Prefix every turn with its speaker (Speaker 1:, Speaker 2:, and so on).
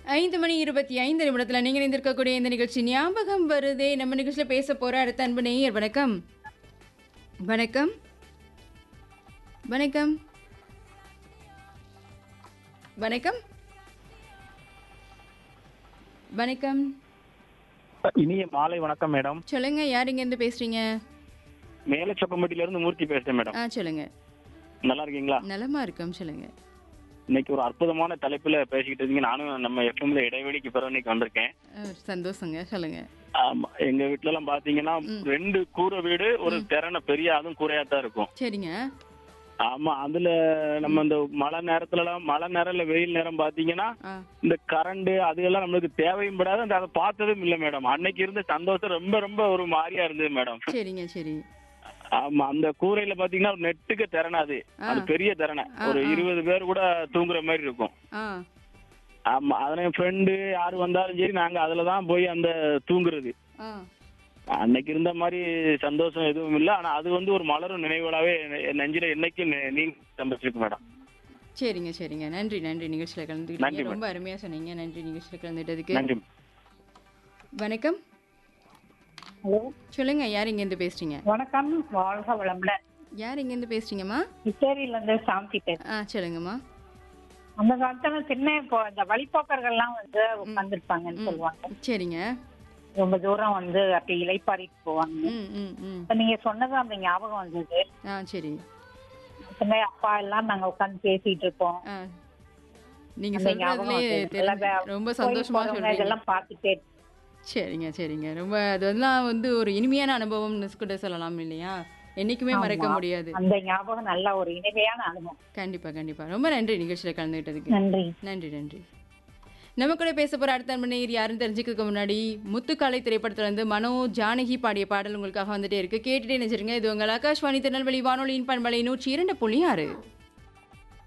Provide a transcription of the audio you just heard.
Speaker 1: ஐந்து மணி இருபத்தி ஐந்து நிமிடத்தில் நீங்கள் இருந்திருக்கக்கூடிய இந்த நிகழ்ச்சி ஞாபகம் வருதே நம்ம நிகழ்ச்சியில் பேச போகிற அடுத்த அன்பு நேயர் வணக்கம் வணக்கம் வணக்கம் வணக்கம் வணக்கம்
Speaker 2: இனிய மாலை வணக்கம் மேடம்
Speaker 1: சொல்லுங்க யார் இங்கேருந்து பேசுறீங்க
Speaker 2: மேல சொக்கம்பட்டியில இருந்து மூர்த்தி பேசுறேன் மேடம்
Speaker 1: ஆ சொல்லுங்க
Speaker 2: நல்லா இருக்கீங்களா
Speaker 1: நலமா இருக்கோம் சொல்லுங்க
Speaker 2: இன்னைக்கு ஒரு அற்புதமான தலைப்புல பேசிக்கிட்டு இருக்கீங்க நானும் நம்ம எஃப்எம்ல இடைவெளிக்கு பிறகு இன்னைக்கு வந்திருக்கேன்
Speaker 1: ஆ, சந்தோஷங்க சொல்லுங்க
Speaker 2: ஆமா எங்க வீட்ல எல்லாம் பாத்தீங்கன்னா ரெண்டு கூரை வீடு ஒரு திறனை பெரிய அதுவும் கூரையா தான் இருக்கும்
Speaker 1: சரிங்க
Speaker 2: ஆமா அதுல நம்ம இந்த மழை நேரத்துல எல்லாம் மழை நேரம் இல்ல வெயில் நேரம் பாத்தீங்கன்னா
Speaker 1: ஆ
Speaker 2: இந்த கரண்ட் அதுயெல்லாம் நம்மளுக்கு தேவையும் படாது அந்த அதை பார்த்ததும் இல்ல மேடம் அன்னைக்கு இருந்த சந்தோஷம் ரொம்ப ரொம்ப ஒரு மாதிரியா இருந்தது மேடம்
Speaker 1: சரிங்க சரி
Speaker 2: ஆமா அந்த கூரையில பாத்தீங்கன்னா ஒரு நெட்டுக்கு திறனை அது அது பெரிய திறனை ஒரு இருபது பேர் கூட தூங்குற மாதிரி இருக்கும்
Speaker 1: ஆ
Speaker 2: ஆமா அதுல என் ஃப்ரெண்டு யாரு வந்தாலும் சரி நாங்க அதுலதான் போய் அந்த தூங்குறது
Speaker 1: ஆ
Speaker 2: அன்னைக்கு இருந்த மாதிரி சந்தோஷம் எதுவும் இல்ல ஆனா அது வந்து ஒரு மலரும் நினைவுகளாவே என் நெஞ்சில என்னைக்கு நீங்க சந்தோஷிருக்கு மேடம்
Speaker 1: சரிங்க சரிங்க நன்றி நன்றி நிகழ்ச்சியில்
Speaker 2: நன்றி,
Speaker 1: கலந்துக்கிட்டீங்க
Speaker 2: மேடம்.
Speaker 1: ரொம்ப அருமையா சொன்னீங்க நன்றி நிகழ்ச்சியில் கலந்துட்டதுக்கு
Speaker 2: நன்றி
Speaker 1: வணக்கம்
Speaker 3: ஹலோ
Speaker 1: சொல்லுங்க யார் இங்கேருந்து பேசுறீங்க
Speaker 3: வணக்கம் வாழ்க வளமுடன்
Speaker 1: யார் இங்கேருந்து பேசுறீங்கம்மா
Speaker 3: இத்தேரியில இருந்து சாந்தி பேசுறேன்
Speaker 1: ஆ சொல்லுங்கம்மா
Speaker 3: அந்த காலத்துல சின்ன இப்போ இந்த வழிபோக்கர்கள்லாம் வந்து உட்காந்துருப்பாங்கன்னு சொல்லுவாங்க
Speaker 1: சரிங்க
Speaker 3: ரொம்ப தூரம் வந்து அப்படி இலைப்பாரிட்டு போவாங்க
Speaker 1: ம் ம் ம்
Speaker 3: இப்ப நீங்க சொன்னது அந்த ஞாபகம் வந்தது
Speaker 1: ஆ சரி
Speaker 3: சின்ன அப்பா எல்லாம் நாங்க உட்காந்து பேசிட்டு இருப்போம்
Speaker 1: ஆ நீங்க
Speaker 3: அந்த ஞாபகம்
Speaker 1: சொல்றதுலயே
Speaker 3: வந்தது. எல்லாம்
Speaker 1: தெரிஞ்சு
Speaker 3: வே-
Speaker 1: ரொம்ப
Speaker 3: கோயில்
Speaker 1: சந்தோஷமா
Speaker 3: போறவங்க
Speaker 1: சொல்றீங்க
Speaker 3: இதெல்லாம் பார்த்துட்டே
Speaker 1: சரிங்க சரிங்க ரொம்ப அதெல்லாம் வந்து ஒரு இனிமையான அனுபவம்னு கூட சொல்லலாம் இல்லையா என்னைக்குமே மறக்க
Speaker 3: ஆமா.
Speaker 1: முடியாது
Speaker 3: அந்த ஞாபகம் நல்ல ஒரு இனிமையான அனுபவம்
Speaker 1: கண்டிப்பா கண்டிப்பா ரொம்ப நன்றி நிகழ்ச்சியில் கலந்துக்கிட்டதுக்கு
Speaker 3: நன்றி
Speaker 1: நன்றி நன்றி நம்ம கூட பேச போற அடுத்த மணியர் யாருன்னு தெரிஞ்சுக்கிறதுக்கு முன்னாடி முத்துக்காலை திரைப்படத்துல இருந்து மனோ ஜானகி பாடிய பாடல் உங்களுக்காக வந்துட்டே இருக்கு கேட்டுட்டே நினைச்சிருங்க இது உங்கள் ஆகாஷ்வாணி திருநெல்வேலி வானொலியின் பண்பலை நூற்றி இரண்டு புள்ளி ஆறு